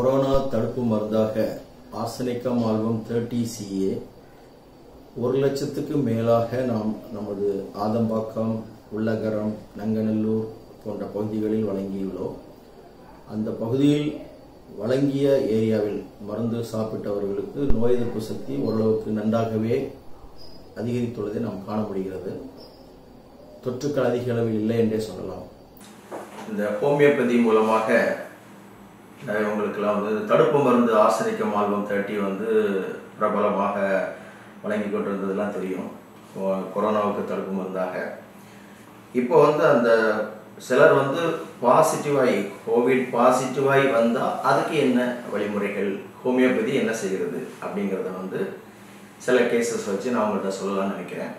corona தடுப்பு மருந்தாக Arsenicum album thirty CA ஒரு லட்சத்துக்கு மேலாக நாம் நமது ஆதம்பாக்கம் உள்ளகரம் நங்கநல்லூர் போன்ற பகுதிகளில் வழங்கியுள்ளோம் அந்த பகுதியில் வழங்கிய ஏரியாவில் மருந்து சாப்பிட்டவர்களுக்கு நோய் எதிர்ப்பு சக்தி ஓரளவுக்கு நன்றாகவே அதிகரித்துள்ளதை நாம் காண முடிகிறது தொற்றுக்கள் அதிக அளவில் இல்லை என்றே சொல்லலாம் இந்த ஹோமியோபதி மூலமாக அஹ், உங்களுக்கெல்லாம் வந்து தடுப்பு மருந்து ஆர்சனிக்கம் ஆல்பம் தேர்ட்டி வந்து பிரபலமாக வழங்கி கொண்டிருந்ததெல்லாம் தெரியும் கொ- கொரோனாவுக்கு தடுப்பு மருந்தாக இப்போ வந்து அந்த சிலர் வந்து பாசிட்டிவாகி கோவிட் பாசிட்டிவாகி வந்தால் அதுக்கு என்ன வழிமுறைகள் ஹோமியோபதி என்ன செய்கிறது அப்படிங்கிறத வந்து சில கேசஸ் வச்சு நான் உங்கள்கிட்ட சொல்லலாம்னு நினைக்கிறேன்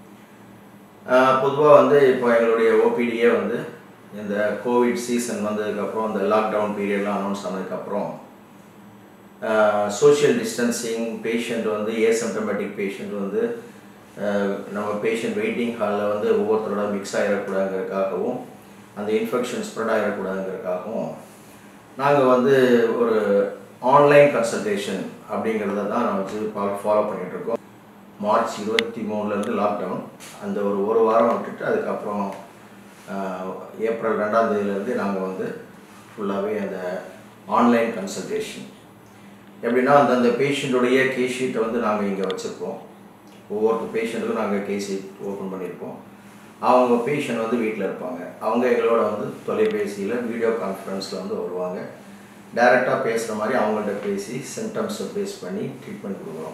பொதுவாக வந்து இப்போ எங்களுடைய ஓபிடியே வந்து இந்த கோவிட் சீசன் வந்ததுக்கப்புறம் இந்த லாக்டவுன் பீரியட்லாம் அனௌன்ஸ் ஆனதுக்கப்புறம் சோஷியல் டிஸ்டன்சிங் பேஷண்ட் வந்து ஏசிம்டமேட்டிக் பேஷண்ட் வந்து ஆஹ், நம்ம பேஷண்ட் வெயிட்டிங் ஹாலில் வந்து ஒவ்வொருத்தரோட மிக்ஸ் ஆகிடக்கூடாதுங்கிறதுக்காகவும் அந்த இன்ஃபெக்ஷன் ஸ்ப்ரெட் ஆகிடக்கூடாதுங்கிறதுக்காகவும் நாங்கள் வந்து ஒரு ஆன்லைன் கன்சல்டேஷன் அப்படிங்கிறத தான் நான் வச்சு ஃபாலோ பண்ணிகிட்டு இருக்கோம் மார்ச் இருபத்தி மூணுலேருந்து லாக்டவுன் அந்த ஒரு ஒரு வாரம் விட்டுட்டு அதுக்கப்புறம் ஆஹ், ஏப்ரல் ரெண்டாம் தேதியிலேருந்து நாங்கள் வந்து ஃபுல்லாகவே அந்த ஆன்லைன் கன்சல்டேஷன் எப்படின்னா அந்தந்த பேஷண்ட்டுடைய கேஸ் ஷீட்டை வந்து நாங்கள் இங்கே வச்சுருப்போம் ஒவ்வொரு பேஷண்ட்டுக்கும் நாங்கள் கேஸ் ஷீட் ஓப்பன் பண்ணியிருப்போம் அவங்க பேஷண்ட் வந்து வீட்டில் இருப்பாங்க அவங்க எங்களோட வந்து தொலைபேசியில் வீடியோ கான்ஃபரன்ஸில் வந்து வருவாங்க டைரெக்டாக பேசுகிற மாதிரி அவங்கள்ட்ட பேசி சிம்டம்ஸை பேஸ் பண்ணி ட்ரீட்மெண்ட் கொடுக்குறோம்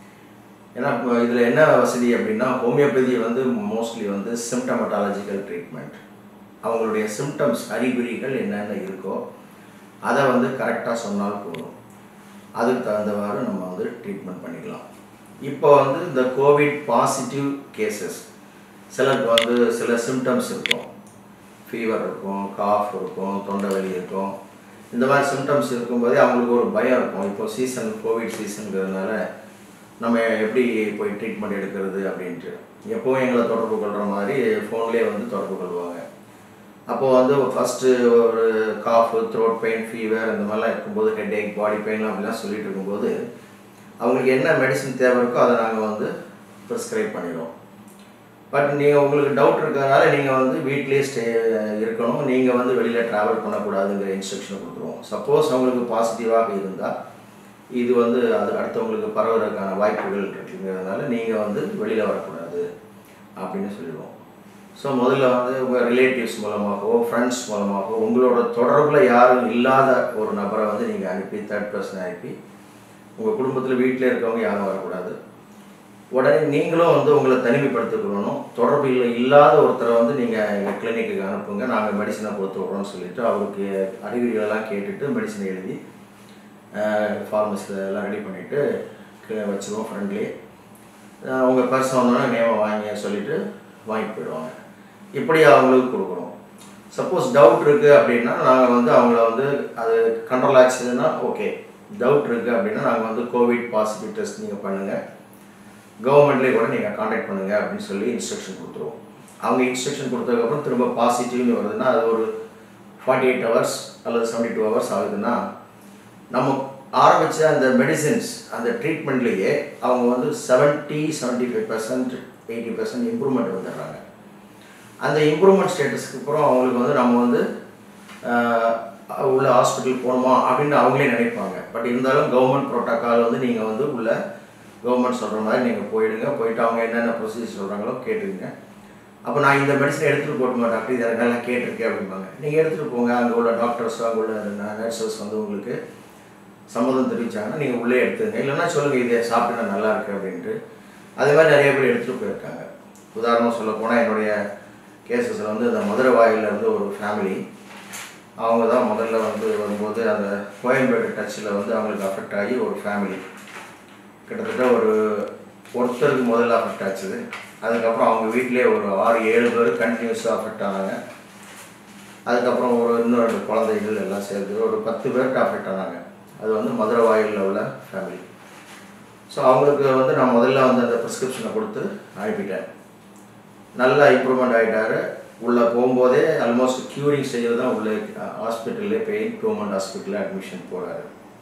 ஏன்னா இதில் என்ன வசதி அப்படின்னா ஹோமியோபதி வந்து மோஸ்ட்லி வந்து சிம்டமட்டாலஜிக்கல் ட்ரீட்மெண்ட் அவங்களுடைய சிம்டம்ஸ் அறிகுறிகள் என்னென்ன இருக்கோ அதை வந்து கரெக்டாக சொன்னால் போதும் அதுக்கு தகுந்தவாறு நம்ம வந்து ட்ரீட்மெண்ட் பண்ணிக்கலாம் இப்போ வந்து இந்த கோவிட் பாசிட்டிவ் கேசஸ் சிலருக்கு வந்து சில சிம்டம்ஸ் இருக்கும் ஃபீவர் இருக்கும் காஃப் இருக்கும் தொண்டை வலி இருக்கும் இந்த மாதிரி சிம்டம்ஸ் இருக்கும்போதே அவங்களுக்கு ஒரு பயம் இருக்கும் இப்போ சீசன் கோவிட் சீசனுங்கிறதுனால நம்ம எப்படி போய் ட்ரீட்மெண்ட் எடுக்கிறது அப்படின்ட்டு எப்போவும் எங்களை தொடர்பு கொள்கிற மாதிரி ஃபோன்லேயே வந்து தொடர்பு கொள்வாங்க அப்போது வந்து ஃபஸ்ட்டு ஒரு காஃபு த்ரோட் பெயின் ஃபீவர் இந்த மாதிரிலாம் இருக்கும்போது ஹெட் ஏக் பாடி பெயின் அப்படிலாம் சொல்லிட்டு இருக்கும்போது அவங்களுக்கு என்ன மெடிசன் தேவை இருக்கோ அதை நாங்கள் வந்து ப்ரிஸ்கிரைப் பண்ணிடுவோம் பட் நீங்கள் உங்களுக்கு டவுட் இருக்கிறதுனால நீங்கள் வந்து வீட்லேயே ஸ்டே இருக்கணும் நீங்கள் வந்து வெளியில் ட்ராவல் பண்ணக்கூடாதுங்கிற இன்ஸ்ட்ரக்ஷன் கொடுத்துருவோம் சப்போஸ் அவங்களுக்கு பாசிட்டிவாக இருந்தால் இது வந்து அது அடுத்தவங்களுக்கு பரவுறதுக்கான வாய்ப்புகள் இருக்குங்கிறதுனால நீங்கள் வந்து வெளியில் வரக்கூடாது அப்படின்னு சொல்லிடுவோம் ஸோ முதல்ல வந்து உங்கள் ரிலேட்டிவ்ஸ் மூலமாகவோ ஃப்ரெண்ட்ஸ் மூலமாகவோ உங்களோட தொடர்பில் யாரும் இல்லாத ஒரு நபரை வந்து நீங்கள் அனுப்பி தேர்ட் பர்சனை அனுப்பி உங்கள் குடும்பத்தில் வீட்டில் இருக்கவங்க யாரும் வரக்கூடாது உடனே நீங்களும் வந்து உங்களை தனிமைப்படுத்திக்கணும் தொடர்பு இல்லை இல்லாத ஒருத்தரை வந்து நீங்கள் எங்கள் கிளினிக்கு அனுப்புங்க நாங்கள் மெடிசனை கொடுத்து விட்றோம்னு சொல்லிட்டு அவருக்கு அறிகுறிகளெல்லாம் கேட்டுட்டு மெடிசனை எழுதி ஃபார்மஸில் எல்லாம் ரெடி பண்ணிவிட்டு வச்சுருவோம் ஃப்ரெண்ட்லி உங்கள் பர்சன் வந்தோடனே நேமை வாங்கி சொல்லிவிட்டு வாங்கிட்டு போயிடுவாங்க இப்படி அவங்களுக்கு கொடுக்குறோம் சப்போஸ் டவுட் இருக்குது அப்படின்னா நாங்கள் வந்து அவங்கள வந்து அது கண்ட்ரோல் ஆச்சுன்னா ஓகே டவுட் இருக்குது அப்படின்னா நாங்கள் வந்து கோவிட் பாசிட்டிவ் டெஸ்ட் நீங்கள் பண்ணுங்கள் கவர்மெண்ட்லேயே கூட நீங்கள் காண்டாக்ட் பண்ணுங்கள் அப்படின்னு சொல்லி இன்ஸ்ட்ரக்ஷன் கொடுத்துருவோம் அவங்க இன்ஸ்ட்ரக்ஷன் கொடுத்ததுக்கப்புறம் திரும்ப பாசிட்டிவ்னு வருதுன்னா அது ஒரு ஃபார்ட்டி எயிட் ஹவர்ஸ் அல்லது செவன்டி டூ ஹவர்ஸ் ஆகுதுன்னா நம்ம ஆரம்பித்த அந்த மெடிசின்ஸ் அந்த ட்ரீட்மெண்ட்லேயே அவங்க வந்து seventy seventy five percent eighty percent improvement வந்துடுறாங்க அந்த இம்ப்ரூவ்மெண்ட் ஸ்டேட்டஸ்க்கு அப்புறம் அவங்களுக்கு வந்து நம்ம வந்து ஆஹ், உள்ள ஹாஸ்பிட்டல் போகணுமா அப்படின்னு அவங்களே நினைப்பாங்க பட் இருந்தாலும் கவர்மெண்ட் ப்ரோட்டோக்கால் வந்து நீங்கள் வந்து உள்ள கவர்மெண்ட் சொல்கிற மாதிரி நீங்கள் போயிடுங்க போயிட்டு அவங்க என்னென்ன ப்ரொசீஜர் சொல்கிறாங்களோ கேட்டுங்க அப்போ நான் இந்த மெடிசனை எடுத்துகிட்டு போட்டுமா டாக்டர் இதை நல்லா கேட்டிருக்கேன் அப்படிம்பாங்க நீங்கள் எடுத்துகிட்டு போங்க அங்கே உள்ள டாக்டர்ஸ் அங்கே உள்ள நர்சஸ் வந்து உங்களுக்கு சம்மதம் தெரிவிச்சாங்கன்னா நீங்கள் உள்ளே எடுத்துங்க இல்லைன்னா சொல்லுங்கள் இதை சாப்பிட்டு நான் நல்லா இருக்கு அப்படின்ட்டு அதே மாதிரி நிறைய பேர் எடுத்துகிட்டு போயிருக்காங்க உதாரணம் சொல்ல போனால் என்னுடைய கேசஸில் வந்து இந்த மதுரை வாயில்ல இருந்து ஒரு ஃபேமிலி அவங்க தான் முதல்ல வந்து வரும்போது அந்த கோயம்பேடு டச்சில் வந்து அவங்களுக்கு அஃபெக்ட் ஆகி ஒரு ஃபேமிலி கிட்டத்தட்ட ஒரு ஒருத்தருக்கு முதல்ல அஃபெக்ட் ஆச்சுது அதுக்கப்புறம் அவங்க வீட்டிலே ஒரு ஆறு ஏழு பேர் கண்டினியூஸாக அஃபெக்ட் ஆனாங்க அதுக்கப்புறம் ஒரு இன்னும் ரெண்டு குழந்தைகள் எல்லாம் சேர்ந்து ஒரு பத்து பேர்கிட்ட அஃபெக்ட் ஆனாங்க அது வந்து மதுரை வாயிலில் உள்ள ஃபேமிலி ஸோ அவங்களுக்கு வந்து நான் முதல்ல வந்து அந்த ப்ரிஸ்கிரிப்ஷனை கொடுத்து அனுப்பிட்டேன் நல்லா இம்ப்ரூவ்மெண்ட் ஆகிட்டாரு உள்ளே போகும்போதே ஆல்மோஸ்ட் க்யூரிங் ஸ்டேஜில் தான் உள்ளே ஹாஸ்பிட்டல்லே போய் கவர்மெண்ட் ஹாஸ்பிட்டலில் அட்மிஷன் போகிறாரு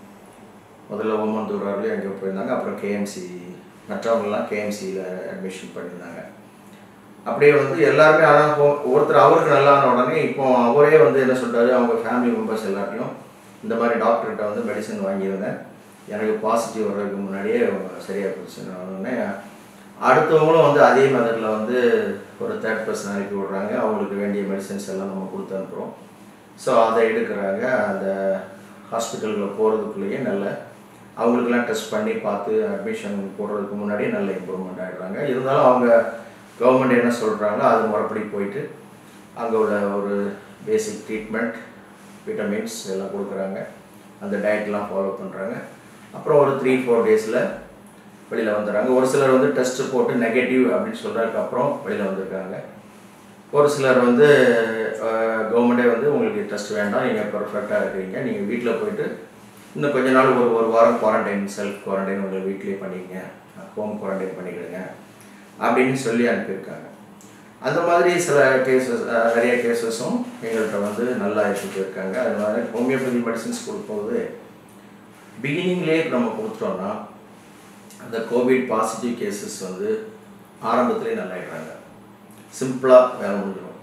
முதல்ல ஓமந்தூரார்லேயும் எங்கே போயிருந்தாங்க அப்புறம் கேஎம்சி மற்றவங்கெல்லாம் கேஎம்சியில் அட்மிஷன் பண்ணியிருந்தாங்க அப்படியே வந்து எல்லாருமே ஆனால் ஒருத்தர் அவருக்கு நல்லா ஆன உடனே இப்போ அவரே வந்து என்ன சொல்றாரு அவங்க ஃபேமிலி மெம்பர்ஸ் எல்லாத்தையும் இந்த மாதிரி டாக்டர்கிட்ட வந்து மெடிசன் வாங்கியிருந்தேன் எனக்கு பாசிட்டிவ் வர்றதுக்கு முன்னாடியே சரியாக போச்சுன்னு உடனே அடுத்தவங்களும் வந்து அதே மெத்தடில் வந்து ஒரு தேர்ட் பர்சன் அனுப்பி விடுறாங்க அவங்களுக்கு வேண்டிய மெடிசன்ஸ் எல்லாம் நம்ம கொடுத்து அனுப்புகிறோம் ஸோ அதை எடுக்கிறாங்க அந்த ஹாஸ்பிட்டலில் போகிறதுக்குள்ளேயே நல்ல அவங்களுக்கெல்லாம் டெஸ்ட் பண்ணி பார்த்து அட்மிஷன் போடுறதுக்கு முன்னாடியே நல்ல இம்ப்ரூவ்மெண்ட் ஆகிடுறாங்க இருந்தாலும் அவங்க கவர்மெண்ட் என்ன சொல்கிறாங்களோ அது முறைப்படி போயிட்டு அங்கே உள்ள ஒரு பேசிக் ட்ரீட்மெண்ட் விட்டமின்ஸ் எல்லாம் கொடுக்குறாங்க அந்த டயட்லாம் ஃபாலோ பண்ணுறாங்க அப்புறம் ஒரு த்ரீ ஃபோர் டேஸில் வெளியில் வந்துடுறாங்க ஒரு சிலர் வந்து டெஸ்ட்டு போட்டு நெகட்டிவ் அப்படின்னு சொல்கிறதுக்கு அப்புறம் வெளியில் வந்திருக்காங்க ஒரு சிலர் வந்து கவர்மெண்ட்டே வந்து உங்களுக்கு டெஸ்ட் வேண்டாம் நீங்கள் பர்ஃபெக்டாக இருக்கிறீங்க நீங்கள் வீட்டில் போயிட்டு இன்னும் கொஞ்ச நாள் ஒரு ஒரு வாரம் குவாரண்டைன் செல்ஃப் குவாரண்டைன் உங்களை வீட்லேயே பண்ணிக்கங்க ஹோம் குவாரண்டைன் பண்ணிக்கிடுங்க அப்படின்னு சொல்லி அனுப்பியிருக்காங்க அந்த மாதிரி சில கேசஸ் நிறைய கேசஸும் எங்கள்கிட்ட வந்து நல்லா எடுத்துகிட்டு இருக்காங்க அது மாதிரி ஹோமியோபதி மெடிசின்ஸ் கொடுக்கும்போது பிகினிங்லேயே நம்ம கொடுத்துட்டோம்னா அந்த கோவிட் பாசிட்டிவ் கேசஸ் வந்து ஆரம்பத்திலே நல்லாயிடுறாங்க சிம்பிளாக வேலை முடிஞ்சிடும்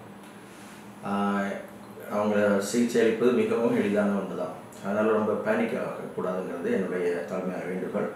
ஆஹ் அவங்க சிகிச்சை அளிப்பது மிகவும் எளிதான ஒன்று தான் அதனால் ரொம்ப பேனிக் ஆகக்கூடாதுங்கிறது என்னுடைய தாழ்மையான வேண்டுகோள்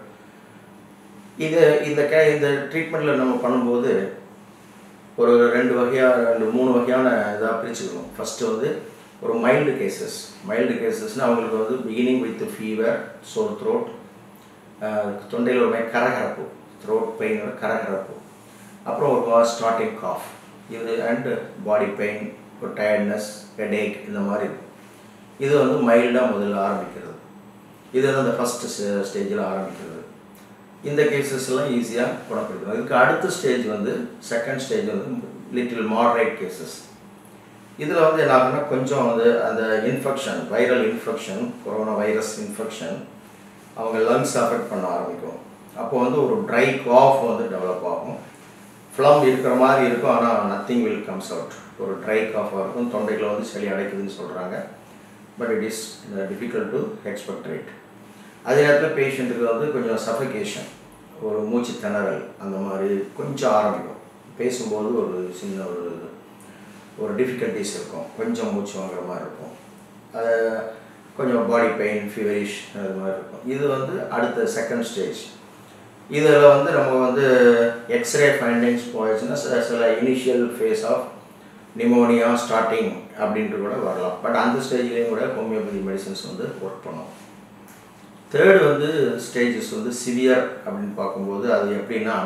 இது இந்த கே இந்த ட்ரீட்மெண்ட்டில் நம்ம பண்ணும்போது ஒரு ரெண்டு வகையாக ரெண்டு மூணு வகையான இதாக பிரிச்சுக்கணும் ஃபஸ்ட்டு வந்து ஒரு மைல்டு கேசஸ் மைல்டு கேசஸ்னால் அவங்களுக்கு வந்து beginning with fever sore throat தொண்டையில் ஒரு மாதிரி கரகரப்பு த்ரோட் பெயின் கரகரப்பு அப்புறம் ஒரு ஸ்டார்டிங் காஃப் இது அண்டு பாடி பெயின் ஒரு டயர்ட்னஸ் ஹெடேக் இந்த மாதிரி இருக்கும் இது வந்து மைல்டாக முதல்ல ஆரம்பிக்கிறது இது வந்து அந்த ஃபஸ்ட்டு ஸ்டேஜில் ஆரம்பிக்கிறது இந்த கேசஸ் எல்லாம் ஈஸியாக குணப்படுத்தணும் இதுக்கு அடுத்த ஸ்டேஜ் வந்து செகண்ட் ஸ்டேஜ் வந்து லிட்டில் மாடரேட் கேசஸ் இதில் வந்து என்ன ஆகுன்னா கொஞ்சம் வந்து அந்த infection viral infection corona virus infection அவங்க லங்ஸ் அஃபெக்ட் பண்ண ஆரம்பிக்கும் அப்போ வந்து ஒரு ட்ரை காஃப் வந்து டெவலப் ஆகும் ஃப்ளம் இருக்கிற மாதிரி இருக்கும் ஆனால் நத்திங் வில் கம்ஸ் அவுட் ஒரு ட்ரை காஃபாக இருக்கும் தொண்டையில் வந்து சளி அடைக்குதுன்னு சொல்கிறாங்க but it is difficult to expectorate அதே நேரத்தில் பேஷண்ட்டுக்கு வந்து கொஞ்சம் சஃபகேஷன் ஒரு மூச்சு திணறல் அந்த மாதிரி கொஞ்சம் ஆரம்பிக்கும் பேசும்போது ஒரு சின்ன ஒரு ஒரு டிஃபிகல்ட்டிஸ் இருக்கும் கொஞ்சம் மூச்சு வாங்குற மாதிரி இருக்கும் அது கொஞ்சம் பாடி பெயின் ஃபீவரிஷ் அது மாதிரி இருக்கும் இது வந்து அடுத்த செகண்ட் ஸ்டேஜ் இதில் வந்து நம்ம வந்து எக்ஸ்ரே ஃபைண்டிங்ஸ் போயிடுச்சுன்னா சில சில initial phase of pneumonia starting அப்படின்ட்டு கூட வரலாம் பட் அந்த ஸ்டேஜ்லேயும் கூட ஹோமியோபதி மெடிசன்ஸ் வந்து ஒர்க் பண்ணும் தேர்டு வந்து ஸ்டேஜஸ் வந்து சிவியர் அப்படின்னு பார்க்கும்போது அது எப்படின்னா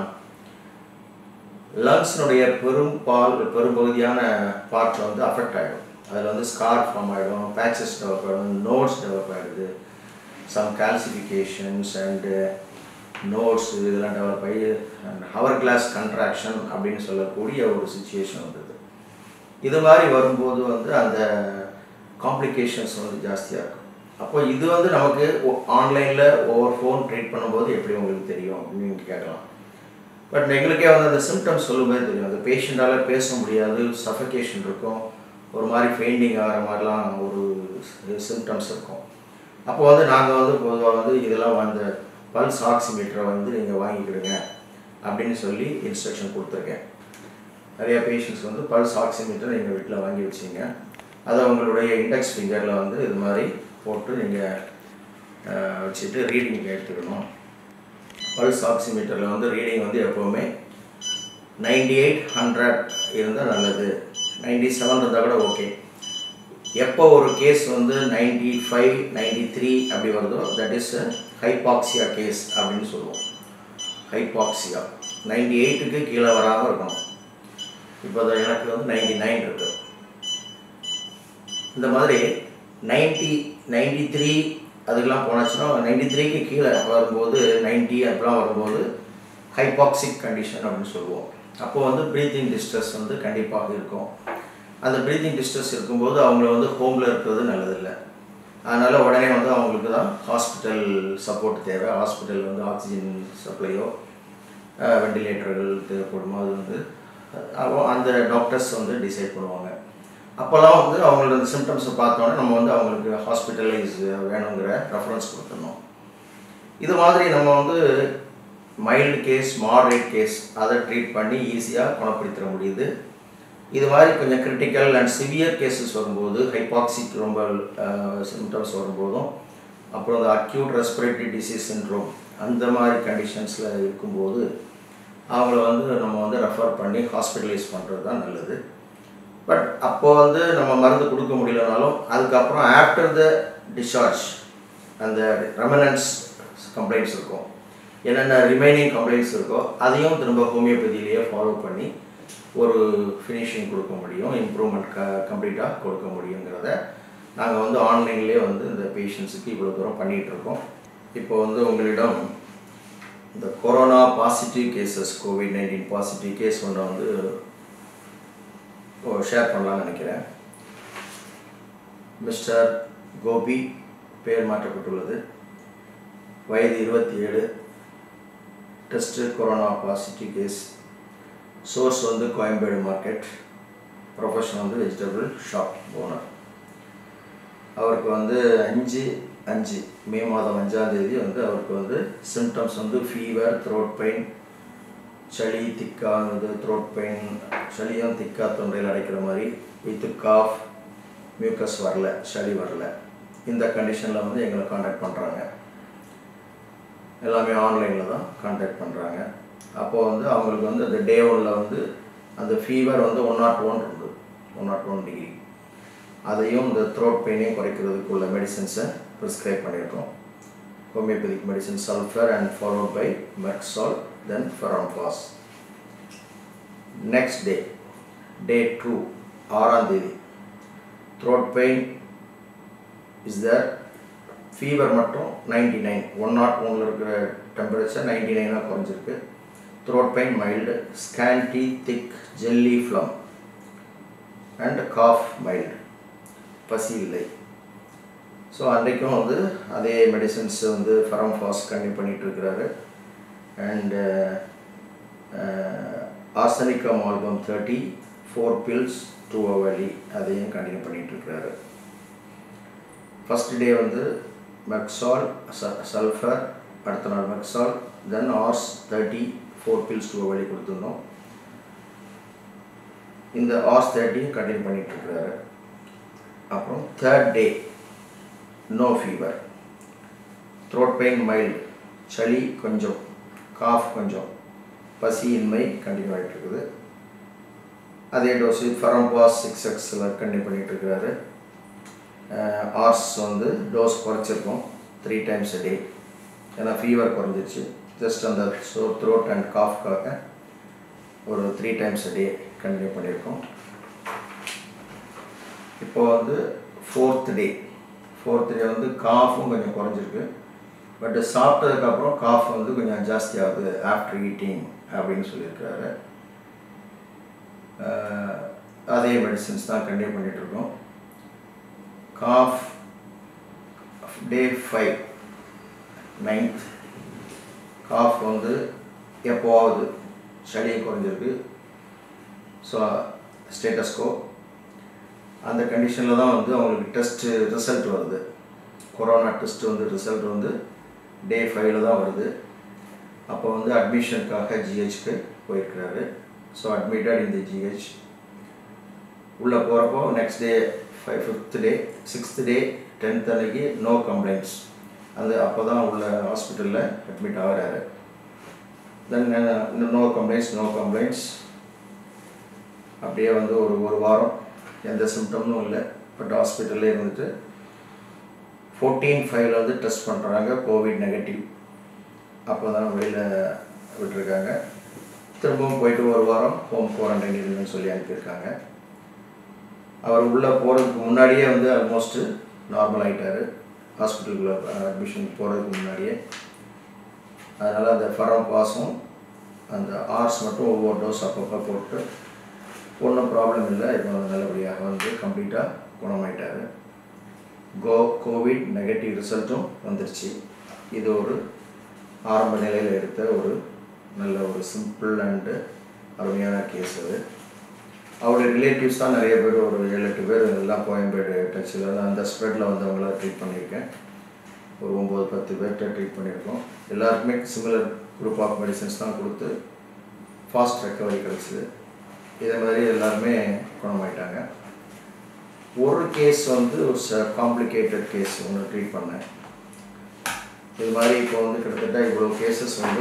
லங்ஸ்னுடைய பெரும் பால் பெரும்பகுதியான பார்ட் வந்து அஃபெக்ட் ஆகிடும் அதில் வந்து ஸ்கார் ஃபார்ம் ஆகிடும் பேச்சஸ் டெவலப் ஆகிடும் நோட்ஸ் டெவலப் ஆகிடுது சம் கால்சிஃபிகேஷன்ஸ் அண்டு நோட்ஸ் இதெல்லாம் டெவலப் ஆகி அண்ட் ஹவர் கிளாஸ் கன்ட்ராக்ஷன் அப்படின்னு சொல்லக்கூடிய ஒரு சுச்சுவேஷன் வந்தது இது மாதிரி வரும்போது வந்து அந்த காம்ப்ளிகேஷன்ஸ் வந்து ஜாஸ்தியாக இருக்கும் அப்போ இது வந்து நமக்கு ஆன்லைனில் ஓவர் ஃபோன் ட்ரீட் பண்ணும்போது எப்படி உங்களுக்கு தெரியும் அப்படின்னு நீங்கள் கேட்கலாம் பட் எங்களுக்கே வந்து அந்த சிம்டம்ஸ் சொல்லும்போது தெரியும் அந்த பேஷண்ட்டால் பேச முடியாது சஃபகேஷன் இருக்கும் ஒரு மாதிரி ஃபெயிண்டிங் ஆகிற மாதிரிலாம் ஒரு சிம்டம்ஸ் இருக்கும் அப்போ வந்து நாங்கள் வந்து பொதுவாக வந்து இதெல்லாம் வந்து பல்ஸ் ஆக்சிமீட்டரை வந்து நீங்கள் வாங்கிக்கிடுங்க அப்படின்னு சொல்லி இன்ஸ்ட்ரக்ஷன் கொடுத்துருக்கேன் நிறைய பேஷண்ட்ஸ் வந்து பல்ஸ் ஆக்சிமீட்டர் எங்கள் வீட்டில் வாங்கி வச்சிங்க அதை உங்களுடைய இண்டெக்ஸ் ஃபிங்கரில் வந்து இது மாதிரி போட்டு நீங்கள் வச்சுட்டு ரீடிங் எடுத்துக்கணும் பல்ஸ் ஆக்சிமீட்டரில் வந்து ரீடிங் வந்து எப்போவுமே நைன்டி எயிட் ஹண்ட்ரட் இருந்தால் நல்லது நைன்டி செவன் இருந்தால் கூட ஓகே எப்போ ஒரு கேஸ் வந்து நைன்டி ஃபைவ் நைன்டி த்ரீ அப்படி வருதோ தட் இஸ் ஹைபாக்சியா கேஸ் அப்படின்னு சொல்லுவோம் ஹைபாக்சியா நைன்டி எயிட்டுக்கு கீழே வராமல் இருக்கணும் இப்போ அது எனக்கு வந்து நைன்டி நைன் இருக்குது இந்த மாதிரி நைன்டி நைன்டி த்ரீ அதுக்கெல்லாம் போனாச்சுன்னா நைன்டி த்ரீக்கு கீழே வரும்போது நைன்டி அப்படிலாம் வரும்போது ஹைபாக்சிக் கண்டிஷன் அப்படின்னு சொல்லுவோம் அப்போது வந்து ப்ரீத்திங் டிஸ்ட்ரெஸ் வந்து கண்டிப்பாக இருக்கும் அந்த ப்ரீத்திங் டிஸ்ட்ரெஸ் இருக்கும்போது அவங்கள வந்து ஹோமில் இருக்கிறது நல்லதில்லை அதனால் உடனே வந்து அவங்களுக்கு தான் ஹாஸ்பிட்டல் சப்போர்ட் தேவை ஹாஸ்பிட்டல் வந்து ஆக்சிஜன் சப்ளையோ வெண்டிலேட்டர்கள் தேவைப்படுமோ அது வந்து அந்த டாக்டர்ஸ் வந்து டிசைட் பண்ணுவாங்க அப்போல்லாம் வந்து அவங்களோட அந்த சிம்டம்ஸை பார்த்தோன்னே நம்ம வந்து அவங்களுக்கு ஹாஸ்பிட்டலைஸ் வேணுங்கிற ரெஃபரன்ஸ் கொடுத்துடணும் இது மாதிரி நம்ம வந்து மைல்டு கேஸ் மாடரேட் கேஸ் அதை ட்ரீட் பண்ணி ஈஸியாக குணப்படுத்திட முடியுது இது மாதிரி கொஞ்சம் கிரிட்டிக்கல் அண்ட் சிவியர் கேசஸ் வரும்போது ஹைபாக்சிக் ரொம்ப சிம்டம்ஸ் வரும்போதும் அப்புறம் இந்த அக்யூட் ரெஸ்பிரேட்டரி டிசீஸ் சின்ட்ரோம் அந்த மாதிரி கண்டிஷன்ஸில் இருக்கும்போது அவங்கள வந்து நம்ம வந்து ரெஃபர் பண்ணி ஹாஸ்பிட்டலைஸ் பண்ணுறது தான் நல்லது பட் அப்போ வந்து நம்ம மருந்து கொடுக்க முடியலனாலும் அதுக்கப்புறம் ஆஃப்டர் த டிஸ்சார்ஜ் அந்த ரெமனன்ஸ் கம்ப்ளைண்ட்ஸ் இருக்கும் என்னென்ன ரிமைனிங் கம்ப்ளைண்ட்ஸ் இருக்கோ அதையும் திரும்ப ஹோமியோபதியிலேயே ஃபாலோ பண்ணி ஒரு ஃபினிஷிங் கொடுக்க முடியும் இம்ப்ரூவ்மெண்ட் க கம்ப்ளீட்டாக கொடுக்க முடியுங்கிறத நாங்கள் வந்து ஆன்லைன்லேயே வந்து இந்த பேஷண்ட்ஸுக்கு இவ்வளோ தூரம் பண்ணிகிட்ருக்கோம் இப்போ வந்து உங்களிடம் இந்த corona positive cases covid nineteen positive case ஒன்று வந்து ஷேர் பண்ணலாம்னு நினைக்கிறேன் மிஸ்டர் கோபி பெயர் மாற்றப்பட்டுள்ளது வயது இருபத்தி ஏழு test corona positive case source வந்து கோயம்பேடு மார்க்கெட் ப்ரொஃபஷன் வந்து வெஜிடபிள் ஷாப் ஓனர் அவருக்கு வந்து அஞ்சு அஞ்சு மே மாதம் அஞ்சாம் தேதி வந்து அவருக்கு வந்து சிம்டம்ஸ் வந்து ஃபீவர் த்ரோட் பெயின் சளி திக்கானது த்ரோட் பெயின் சளியும் திக்கா தொண்டையில் அடைக்கிற மாதிரி வித்து காஃப் மியூக்கஸ் வரல சளி வரல இந்த கண்டிஷனில் வந்து எங்களை காண்டாக்ட் பண்ணுறாங்க எல்லாமே ஆன்லைனில் தான் காண்டாக்ட் பண்ணுறாங்க அப்போது வந்து அவங்களுக்கு வந்து அந்த டே ஒனில் வந்து அந்த ஃபீவர் வந்து ஒன் நாட் ஒன் இருந்தது ஒன் நாட் ஒன் டிகிரி அதையும் இந்த த்ரோட் பெயினையும் குறைக்கிறதுக்குள்ள மெடிசன்ஸை ப்ரிஸ்கிரைப் பண்ணியிருக்கோம் homeopathic medicine sulphur and followed by merc sol then ferrum phos next day day two ஆறாம் தேதி throat pain is there fever மட்டும் நைன்டி நைன் ஒன் நாட் ஒனில் இருக்கிற டெம்பரேச்சர் நைன்டி நைனாக குறைஞ்சிருக்கு throat pain mild scanty thick jelly phlegm and cough mild பசி இல்லை so அன்றைக்கும் வந்து அதே மெடிசன்ஸ் வந்து ஃபெரம்ஃபாஸ் கண்டினியூ பண்ணிகிட்ருக்கிறாரு and arsenicum album thirty four pills two hourly அதையும் கண்டினியூ பண்ணிகிட்ருக்கிறாரு ஃபஸ்ட் டே வந்து மெக்சால் ச சல்ஃபர் அடுத்த நாள் merc sol then ars thirty four pills two hourly கொடுத்துருந்தோம் இந்த ஆர்ஸ் தேர்ட்டியும் கண்டினியூ பண்ணிகிட்ருக்கிறாரு அப்புறம் third day no fever throat pain mild சளி கொஞ்சம் காஃப் கொஞ்சம் பசியின்மை கண்டினியூ ஆகிட்டு இருக்குது அதே டோஸ் ஃபெரம்பாஸ் சிக்ஸ் எக்ஸில் கண்டினியூ பண்ணிகிட்டு இருக்கிறாரு ஆர்ஸ் வந்து டோஸ் குறைச்சிருக்கோம் த்ரீ டைம்ஸ் a டே ஏன்னா ஃபீவர் குறைஞ்சிருச்சு ஜஸ்ட் அந்த ஸோ த்ரோட் அண்ட் காஃப்காக ஒரு three times a day continue பண்ணியிருக்கோம் இப்போ வந்து ஃபோர்த் டே ஃபோர்த் டே வந்து காஃபும் கொஞ்சம் குறைஞ்சிருக்கு பட் சாப்பிட்டதுக்கப்புறம் காஃப் வந்து கொஞ்சம் ஜாஸ்தி ஆகுது ஆஃப்டர் ஈட்டிங் அப்படின்னு சொல்லியிருக்காரு அஹ் அதே மெடிசின்ஸ் தான் கண்டினியூ பண்ணிகிட்ருக்கோம் cough day five ninth cough வந்து எப்போவாவது சளியும் குறைஞ்சிருக்கு ஸோ ஸ்டேட்டஸ்கோ அந்த கண்டிஷனில் தான் வந்து அவங்களுக்கு டெஸ்ட்டு ரிசல்ட் வருது கொரோனா டெஸ்ட் வந்து ரிசல்ட் வந்து டே ஃபைவ்ல தான் வருது அப்போ வந்து அட்மிஷனுக்காக ஜிஹெச்க்கு போயிருக்கிறாரு ஸோ அட்மிட்டட் இந்த ஜிஹெச் உள்ளே போகிறப்போ next day five fifth day sixth day tenth அன்னைக்கு நோ கம்ப்ளைண்ட்ஸ் அது அப்போ தான் உள்ள ஹாஸ்பிட்டலில் அட்மிட் ஆகிறாரு then no complaints no complaints அப்படியே வந்து ஒரு ஒரு வாரம் எந்த சிம்டமும் இல்லை பட் ஹாஸ்பிட்டல்லே இருந்துட்டு ஃபோர்டீன் ஃபைவ்ல வந்து டெஸ்ட் பண்ணுறாங்க கோவிட் நெகட்டிவ் அப்போ தான் வெளியில் விட்டுருக்காங்க திரும்பவும் போயிட்டு ஒரு வாரம் ஹோம் குவாரண்டைன் இருங்கன்னு சொல்லி அனுப்பியிருக்காங்க அவர் உள்ளே போகிறதுக்கு முன்னாடியே வந்து ஆல்மோஸ்ட்டு நார்மல் ஆகிட்டார் ஹாஸ்பிட்டலுக்குள்ளே அட்மிஷன் போகிறதுக்கு முன்னாடியே அதனால் அந்த ஃபரம் பாஸும் அந்த ஆர்ஸ் மட்டும் ஒவ்வொரு டோஸ் அப்பப்போ போட்டு ஒன்றும் ப்ராப்ளம் இல்லை இப்போ வந்து நல்லபடியாக வந்து கம்ப்ளீட்டாக குணமாயிட்டார் கோ கோவிட் நெகட்டிவ் ரிசல்ட்டும் வந்துருச்சு இது ஒரு ஆரம்ப நிலையில் எடுத்த ஒரு நல்ல ஒரு சிம்பிள் அண்டு அருமையான கேஸ் அது அவருடைய ரிலேட்டிவ்ஸ் தான் நிறைய பேர் ஒரு ஏழு எட்டு பேர் எல்லாம் கோயம்பேடு டச்சில் அந்த ஸ்ப்ரெட்டில் வந்து அவங்கள ட்ரீட் பண்ணியிருக்கேன் ஒரு ஒம்பது பத்து பேர்கிட்ட ட்ரீட் பண்ணியிருக்கோம் எல்லாருக்குமே சிமிலர் குரூப் ஆஃப் மெடிசன்ஸ் தான் கொடுத்து ஃபாஸ்ட் ரெக்கவரி கிடச்சிது இதே மாதிரி எல்லாருமே குணமாயிட்டாங்க ஒரு கேஸ் வந்து ஒரு ச காம்ப்ளிகேட்டட் கேஸ் ஒன்று ட்ரீட் பண்ணேன் இது மாதிரி இப்போ வந்து கிட்டத்தட்ட இவ்வளோ கேசஸ் வந்து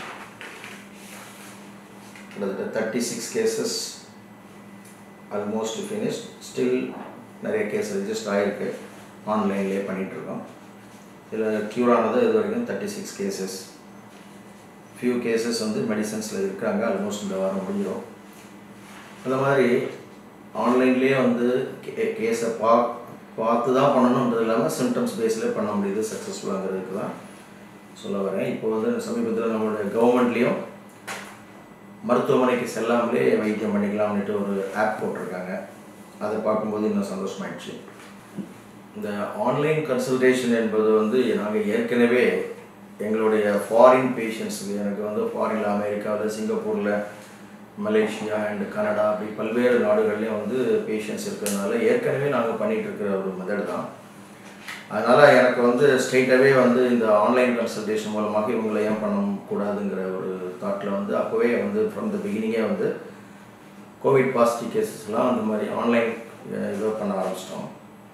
கிட்டத்தட்ட thirty six cases almost finished still நிறைய கேஸ் ரெஜிஸ்டர் ஆகிருக்கு ஆன்லைன்லேயே பண்ணிகிட்ருக்கோம் இதில் க்யூர் ஆனது இது வரைக்கும் thirty six cases few cases வந்து மெடிசன்ஸில் இருக்காங்க ஆல்மோஸ்ட் இந்த வாரம் முடிஞ்சிடும் அந்த மாதிரி ஆன்லைன்லேயே வந்து கே கேஸை பா பார்த்து தான் பண்ணணுன்றது இல்லாமல் சிம்டம்ஸ் பேஸில் பண்ண முடியுது சக்ஸஸ்ஃபுல்லாங்கிறதுக்கு தான் சொல்ல வரேன் இப்போ வந்து சமீபத்தில் நம்மளுடைய கவர்மெண்ட்லேயும் மருத்துவமனைக்கு செல்லாமலே வைத்தியம் பண்ணிக்கலாம்னுட்டு ஒரு ஆப் போட்டிருக்காங்க அதை பார்க்கும்போது இன்னும் சந்தோஷமாயிடுச்சு இந்த ஆன்லைன் கன்சல்டேஷன் என்பது வந்து நாங்கள் ஏற்கனவே எங்களுடைய ஃபாரின் பேஷண்ட்ஸுக்கு எனக்கு வந்து ஃபாரினில் அமெரிக்காவில் சிங்கப்பூரில் மலேசியா அண்ட் கனடா அப்படி பல்வேறு நாடுகள்லேயும் வந்து பேஷண்ட்ஸ் இருக்கிறதுனால ஏற்கனவே நாங்கள் பண்ணிகிட்டு இருக்கிற ஒரு மெத்தட் தான் அதனால் எனக்கு வந்து ஸ்ட்ரெயிட்டாகவே வந்து இந்த ஆன்லைன் கன்சல்டேஷன் மூலமாக இவங்களை ஏன் பண்ணக்கூடாதுங்கிற ஒரு தாட்டில் வந்து அப்போவே வந்து ஃப்ரம் த பிகினிங்கே வந்து கோவிட் பாசிட்டிவ் கேசஸ்லாம் அந்த மாதிரி ஆன்லைன் இதோ பண்ண ஆரம்பிச்சிட்டோம்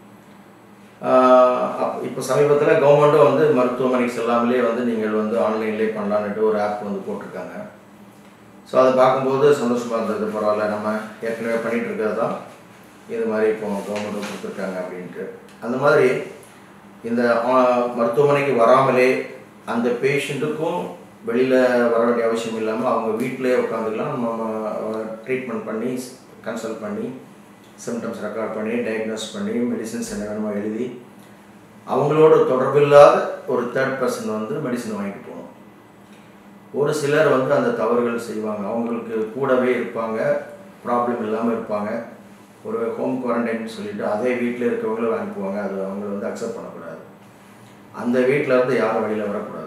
அப் இப்போ சமீபத்தில் கவர்மெண்ட்டும் வந்து மருத்துவமனைக்கு செல்லாமலே வந்து நீங்கள் வந்து ஆன்லைன்லேயே பண்ணலான்ட்டு ஒரு ஆப் வந்து போட்டிருக்காங்க ஸோ அதை பார்க்கும்போது சந்தோஷமாக இருந்தது பரவாயில்ல நம்ம ஏற்கனவே பண்ணிகிட்டு இருக்கிறது தான் இது மாதிரி இப்போ கவர்மெண்ட்டும் கொடுத்துருக்காங்க அப்படின்ட்டு அந்த மாதிரி இந்த மருத்துவமனைக்கு வராமலே அந்த பேஷண்ட்டுக்கும் வெளியில் வர வேண்டிய அவசியம் இல்லாமல் அவங்க வீட்டிலே உட்காந்துக்கலாம் நம்ம ட்ரீட்மெண்ட் பண்ணி கன்சல்ட் பண்ணி சிம்டம்ஸ் ரெக்கார்ட் பண்ணி டயக்னோஸ் பண்ணி மெடிசின்ஸ் என்ன வேணுமோ எழுதி அவங்களோட தொடர்பில்லாத ஒரு தேர்ட் பர்சன் வந்து மெடிசன் வாங்கிட்டு போகணும் ஒரு சிலர் வந்து அந்த தவறுகள் செய்வாங்க அவங்களுக்கு கூடவே இருப்பாங்க ப்ராப்ளம் இல்லாமல் இருப்பாங்க ஒரு ஹோம் குவாரண்டைன் சொல்லிட்டு அதே வீட்டில் இருக்கவங்களும் அனுப்புவாங்க அது அவங்கள வந்து அக்செப்ட் பண்ணக்கூடாது அந்த வீட்டில் இருந்து யாரும் வெளியில் வரக்கூடாது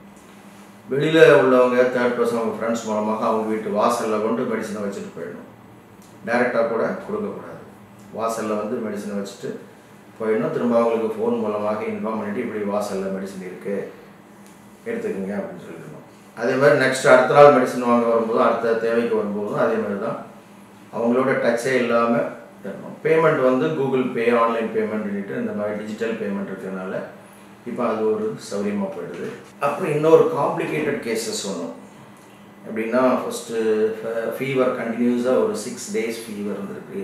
வெளியில் உள்ளவங்க தேர்ட் பர்சன் அவங்க ஃப்ரெண்ட்ஸ் மூலமாக அவங்க வீட்டு வாசலில் கொண்டு மெடிசனை வச்சுட்டு போயிடணும் டைரெக்டாக கூட கொடுக்கக்கூடாது வாசலில் வந்து மெடிசனை வச்சுட்டு போயிடணும் திரும்ப அவங்களுக்கு ஃபோன் மூலமாக இன்ஃபார்ம் பண்ணிவிட்டு இப்படி வாசலில் மெடிசன் இருக்குது எடுத்துக்கோங்க அப்படின்னு சொல்லிடணும் அதே மாதிரி நெக்ஸ்ட் அடுத்த நாள் மெடிசன் வாங்க வரும்போதும் அடுத்த தேவைக்கு வரும்போதும் அதே மாதிரி தான் அவங்களோட டச்சே இல்லாமல் தரணும் பேமெண்ட் வந்து கூகுள் பே ஆன்லைன் பேமெண்ட்னுட்டு இந்த மாதிரி டிஜிட்டல் பேமெண்ட் இருக்கிறதுனால இப்போ அது ஒரு சௌகரியமாக போயிடுது அப்புறம் இன்னொரு காம்ப்ளிகேட்டட் கேசஸ் ஒன்றும் எப்படின்னா ஃபஸ்ட்டு ஃபீவர் கண்டினியூஸாக ஒரு சிக்ஸ் டேஸ் ஃபீவர் இருந்திருக்கு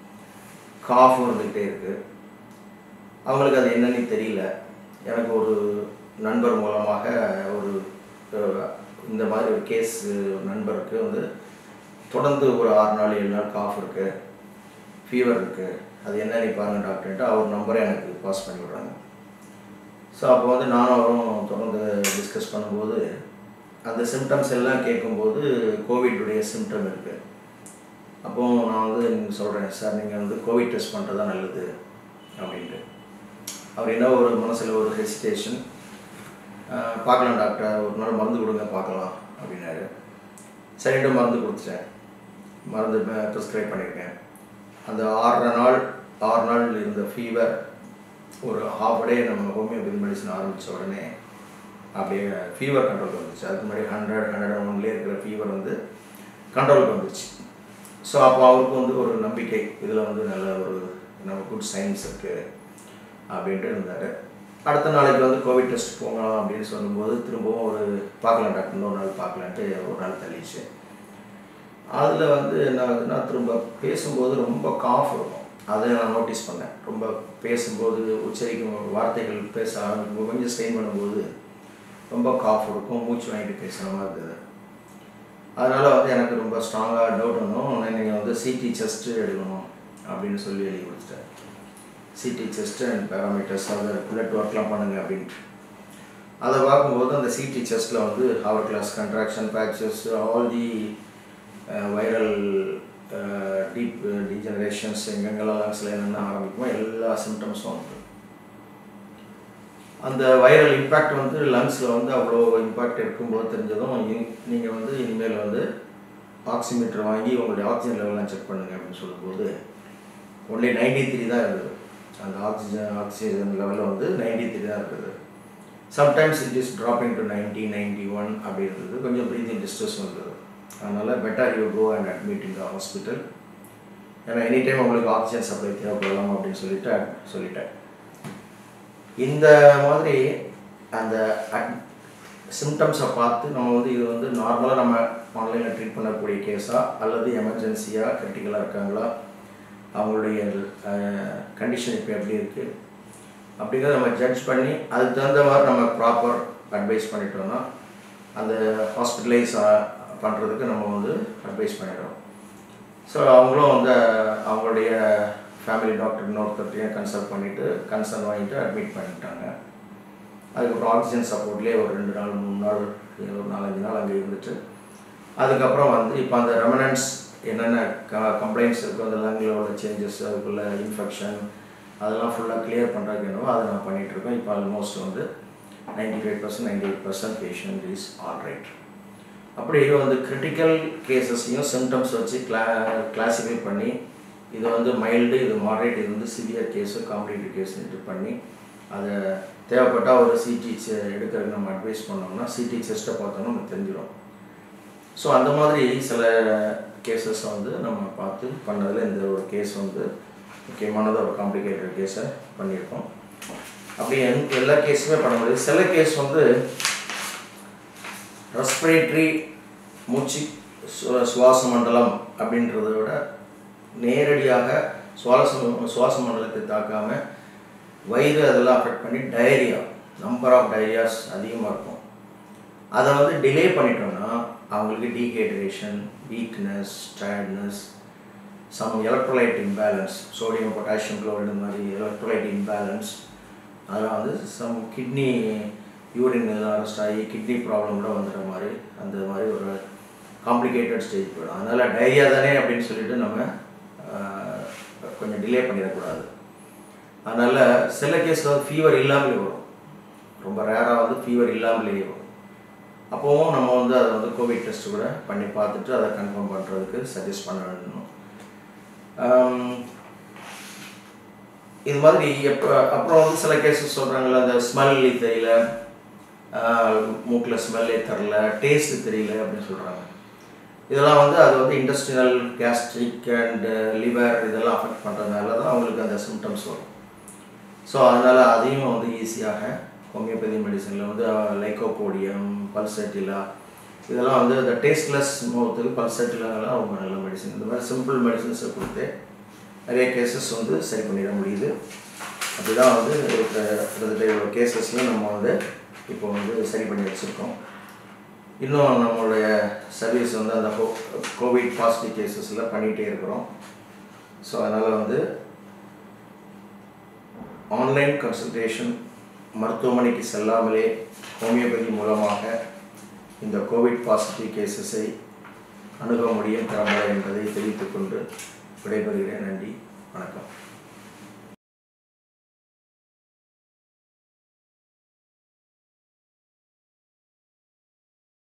காஃபும் இருந்துக்கிட்டே இருக்குது அவங்களுக்கு அது என்னன்னு தெரியல எனக்கு ஒரு நண்பர் மூலமாக ஒரு இந்த மாதிரி ஒரு கேஸ் நண்பருக்கு வந்து தொடர்ந்து ஒரு ஆறு நாள் ஏழு நாள் காஃப் இருக்குது ஃபீவர் இருக்குது அது என்னன்னு பாருங்கள் டாக்டர்ன்ட்டு அவர் நம்பரை எனக்கு பாஸ் பண்ணி விட்றாங்க ஸோ அப்போ வந்து நானும் அவரும் தொடர்ந்து டிஸ்கஸ் பண்ணும்போது அந்த சிம்டம்ஸ் எல்லாம் கேட்கும்போது கோவிட்டுடைய சிம்டம் இருக்குது அப்போது நான் வந்து நீங்கள் சொல்கிறேன் சார் நீங்கள் வந்து கோவிட் டெஸ்ட் பண்ணுறது தான் நல்லது அப்படின்ட்டு அவர் என்ன ஒரு மனசில் ஒரு ஹெசிடேஷன் பார்க்கலாம் டாக்டர் ஒரு நாள் மருந்து கொடுங்க பார்க்கலாம் அப்படின்னாரு சரின்ட்டு மருந்து கொடுத்துட்டேன் மருந்து ப்ரிஸ்கிரைப் பண்ணியிருக்கேன் அந்த ஆறரை நாள் ஆறு நாள் இருந்த ஃபீவர் ஒரு ஹாஃப் டே நம்ம ஹோமியோபதி மெடிசன் ஆரம்பித்த உடனே அப்படியே ஃபீவர் கண்ட்ரோல் வந்துச்சு அதுக்கு முன்னாடி ஹண்ட்ரட் ஹண்ட்ரட் அண்ட் ஒன்லேயே இருக்கிற ஃபீவர் வந்து கண்ட்ரோலுக்கு வந்துச்சு ஸோ அப்போ அவருக்கு வந்து ஒரு நம்பிக்கை இதில் வந்து நல்ல ஒரு நம்ம குட் சயின்ஸ் இருக்குது அப்படின்ட்டு இருந்தார் அடுத்த நாளைக்கு வந்து கோவிட் டெஸ்ட் போகலாம் அப்படின்னு சொல்லும்போது திரும்பவும் ஒரு பார்க்கலாம் டாக்டர் இன்னொரு நாள் பார்க்கலான்ட்டு ஒரு நாள் தள்ளிச்சு அதில் வந்து என்ன ஆகுதுன்னா திரும்ப பேசும்போது ரொம்ப காஃப் இருக்கும் அதை நான் நோட்டீஸ் பண்ணேன் ரொம்ப பேசும்போது உச்சரிக்கும் வார்த்தைகள் பேச ஆரம்பிக்கும் கொஞ்சம் ஸ்ட்ரெயின் பண்ணும்போது ரொம்ப காஃப் இருக்கும் மூச்சு வாங்கிட்டு பேசுகிற மாதிரி இருந்தது அதனால் வந்து எனக்கு ரொம்ப ஸ்ட்ராங்காக டவுட் வந்தோம் நீங்கள் வந்து சிடி செஸ்ட்டு எடுக்கணும் அப்படின்னு சொல்லி எழுதி கொடுத்துட்டேன் சிடி செஸ்ட் அண்ட் பேராமீட்டர்ஸ் அதை பிளட் ஒர்க்லாம் பண்ணுங்க அப்படின்ட்டு அதை பார்க்கும்போது அந்த சிடி செஸ்ட்டில் வந்து hour glass contraction patches all the viral deep degenerations எங்கெங்கெல்லாம் லங்ஸில் என்னென்ன ஆரம்பிக்குமோ எல்லா சிம்டம்ஸும் வந்து அந்த வைரல் இம்பேக்ட் வந்து லங்ஸில் வந்து அவ்வளோ இம்பேக்ட் இருக்கும்போது தெரிஞ்சதும் நீங்கள் வந்து இனிமேல் வந்து ஆக்சிமீட்டர் வாங்கி உங்களுடைய ஆக்சிஜன் லெவல்லாம் செக் பண்ணுங்க அப்படின்னு சொல்லும்போது ஒன்லி நைன்டி த்ரீ தான் இருந்தது அந்த ஆக்சிஜன் ஆக்சிஜன் லெவலில் வந்து நைன்டி த்ரீ தான் இருக்குது sometimes it is dropping to ninety ninety one அப்படி இருந்தது கொஞ்சம் ப்ரீதிங் டிஸ்ட்ரெஸ் வந்தது அதனால் better you go and admit in the hospital ஏன்னா எனி டைம் உங்களுக்கு ஆக்சிஜன் சப்ளை தேவைப்படலாம் அப்படின்னு சொல்லிட்டு சொல்லிட்டேன் இந்த மாதிரி அந்த சிம்டம்ஸை பார்த்து நம்ம வந்து இது வந்து நார்மலாக நம்ம ஆன்லைனில் ட்ரீட் பண்ணக்கூடிய கேஸா அல்லது எமர்ஜென்சியாக கிரிட்டிக்கலாக இருக்காங்களா அவங்களுடைய கண்டிஷன் இப்போ எப்படி இருக்குது அப்படிங்கிறத நம்ம ஜட்ஜ் பண்ணி அதுக்கு தகுந்த மாதிரி நம்ம ப்ராப்பர் அட்வைஸ் பண்ணிட்டோம்னா அந்த ஹாஸ்பிட்டலைஸ் பண்ணுறதுக்கு நம்ம வந்து அட்வைஸ் பண்ணிடுறோம் ஸோ அவங்களும் வந்து அவங்களுடைய ஃபேமிலி டாக்டர் இன்னொருத்தர்ட்டையும் கன்சல்ட் பண்ணிவிட்டு கன்சர்ன் வாங்கிட்டு அட்மிட் பண்ணிட்டாங்க அதுக்கப்புறம் ஆக்சிஜன் சப்போர்ட்லேயே ஒரு ரெண்டு நாள் மூணு நாள் ஒரு நாலஞ்சு நாள் அங்கே இருந்துட்டு அதுக்கப்புறம் வந்து இப்போ அந்த ரெமனன்ஸ் என்னென்ன க கம்ப்ளைண்ட்ஸ் இருக்கோ அந்த லங்கில் உள்ள சேஞ்சஸ் அதுக்குள்ள இன்ஃபெக்ஷன் அதெல்லாம் ஃபுல்லாக கிளியர் பண்ணுறதுக்கு என்னவோ அதை நான் பண்ணிகிட்ருக்கோம் இப்போ ஆல்மோஸ்ட் வந்து ninety five percent ninety eight percent patient is all right அப்படி இது வந்து கிரிட்டிக்கல் கேசஸையும் சிம்டம்ஸ் வச்சு கிளா கிளாஸிஃபை பண்ணி இது வந்து மைல்டு இது மாடரேட் இது வந்து சிவியர் கேஸு காம்படிட்டிவ் கேஸுன்ட்டு பண்ணி அதை தேவைப்பட்டால் ஒரு சிடி எடுக்கிறதுக்கு நம்ம அட்வைஸ் பண்ணோம்னா சிடி செஸ்ட்டை பார்த்தோம்னா நமக்கு தெரிஞ்சிடும் ஸோ அந்த மாதிரி சில கேசஸ் வந்து நம்ம பார்த்து பண்ணதில் இந்த ஒரு கேஸ் வந்து முக்கியமானது ஒரு காம்ப்ளிகேட்டட் கேஸை பண்ணியிருக்கோம் அப்படி என் எல்லா கேஸுமே பண்ண முடியாது சில கேஸ் வந்து ரெஸ்பிரேட்டரி மூச்சு சு- சுவாச மண்டலம் அப்படின்றத விட நேரடியாக சுவாச சுவாச மண்டலத்தை தாக்காம வயிறு அதெல்லாம் அஃபெக்ட் பண்ணி டயரியா நம்பர் ஆஃப் டயரியாஸ் அதிகமாக இருக்கும் அதை வந்து டிலே பண்ணிட்டோம்னா அவங்களுக்கு dehydration weakness tiredness some electrolyte imbalance sodium potassium chloride மாதிரி எலக்ட்ரோலைட் இம்பேலன்ஸ் அதெல்லாம் வந்து சம் கிட்னி யூரின் இதெல்லாம் அரெஸ்ட் ஆகி கிட்னி ப்ராப்ளம் கூட வந்துடுற மாதிரி அந்த மாதிரி ஒரு காம்ப்ளிகேட்டட் ஸ்டேஜ் போயிடும் அதனால் டைரியா தானே அப்படின்னு சொல்லிட்டு நம்ம ஆஹ், கொஞ்சம் டிலே பண்ணிடக்கூடாது அதனால் சில கேஸில் வந்து ஃபீவர் இல்லாமலே வரும் ரொம்ப ரேராக வந்து ஃபீவர் இல்லாமலேயே வரும் அப்போவும் நம்ம வந்து அதை வந்து கோவிட் டெஸ்ட் கூட பண்ணி பார்த்துட்டு அதை கன்ஃபார்ம் பண்ணுறதுக்கு சஜஸ்ட் பண்ண வேணும் ஆம், இது மாதிரி எப்போ அப்புறம் வந்து சில கேசஸ் சொல்கிறாங்கல்ல அந்த ஸ்மெல் தெரியல மூக்கில் ஸ்மெல்லே தெரில டேஸ்ட் தெரியல அப்படின்னு சொல்கிறாங்க இதெல்லாம் வந்து அது வந்து இண்டஸ்ட்ரியல் கேஸ்ட்ரிக் அண்ட் லிவர் இதெல்லாம் அஃபெக்ட் பண்ணுறதுனால தான் அவங்களுக்கு அந்த சிம்டம்ஸ் வரும் ஸோ அதனால் அதையும் வந்து ஈஸியாக ஹோமியோபதி மெடிசனில் வந்து லைக்கோபோடியம் பல்செட்டிலா இதெல்லாம் வந்து அந்த டேஸ்ட்லெஸ் மவுத்துக்கு பல்செட்டிலாலாம் ரொம்ப நல்ல மெடிசன் இந்த மாதிரி சிம்பிள் மெடிசன்ஸை கொடுத்து நிறைய கேசஸ் வந்து சரி பண்ணிட முடியுது அப்படி தான் வந்து இருக்க- கிட்டத்தட்ட இவ்வளோ கேசஸ்லையும் நம்ம வந்து இப்போ வந்து சரி பண்ணி வச்சுருக்கோம் இன்னும் நம்மளுடைய சர்வீஸ் வந்து அந்த கோ கோவிட் பாசிட்டிவ் கேசஸில் பண்ணிகிட்டே இருக்கிறோம் ஸோ அதனால் வந்து ஆன்லைன் கன்சல்டேஷன் மருத்துவமனைக்கு செல்லாமலே ஹோமியோபதி மூலமாக இந்த கோவிட் பாசிட்டிவ் கேசஸை அணுக முடியும் திறம்பட என்பதை தெரிவித்துக்கொண்டு விடைபெறுகிறேன் நன்றி